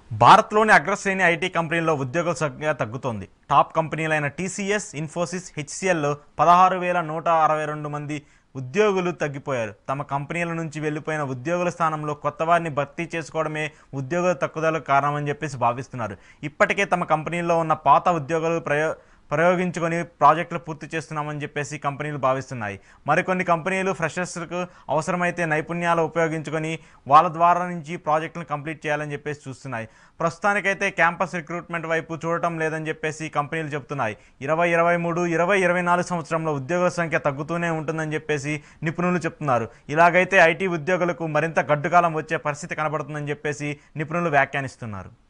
భారత్లోని అగ్రశ్రేణి ఐటీ కంపెనీల్లో ఉద్యోగుల సంఖ్య తగ్గుతోంది టాప్ కంపెనీలైన టీసీఎస్ ఇన్ఫోసిస్ హెచ్సిఎల్లో పదహారు వేల నూట అరవై రెండు మంది ఉద్యోగులు తగ్గిపోయారు తమ కంపెనీల నుంచి వెళ్ళిపోయిన ఉద్యోగుల స్థానంలో కొత్త వారిని భర్తీ చేసుకోవడమే ఉద్యోగుల తక్కుదలకు కారణమని చెప్పేసి భావిస్తున్నారు ఇప్పటికే తమ కంపెనీల్లో ఉన్న పాత ఉద్యోగులు ప్రయో ప్రయోగించుకొని ప్రాజెక్టులు పూర్తి చేస్తున్నామని చెప్పేసి కంపెనీలు భావిస్తున్నాయి మరికొన్ని కంపెనీలు ఫ్రెషర్స్కు అవసరమైతే నైపుణ్యాలు ఉపయోగించుకొని వాళ్ళ ద్వారా నుంచి ప్రాజెక్టులను కంప్లీట్ చేయాలని చెప్పేసి చూస్తున్నాయి ప్రస్తుతానికైతే క్యాంపస్ రిక్రూట్మెంట్ వైపు చూడటం లేదని చెప్పేసి కంపెనీలు చెప్తున్నాయి ఇరవై ఇరవై మూడు ఇరవై ఇరవై నాలుగు సంవత్సరంలో ఉద్యోగుల సంఖ్య తగ్గుతూనే ఉంటుందని చెప్పేసి నిపుణులు చెప్తున్నారు ఇలాగైతే ఐటీ ఉద్యోగులకు మరింత గడ్డుకాలం వచ్చే పరిస్థితి కనబడుతుందని చెప్పేసి నిపుణులు వ్యాఖ్యానిస్తున్నారు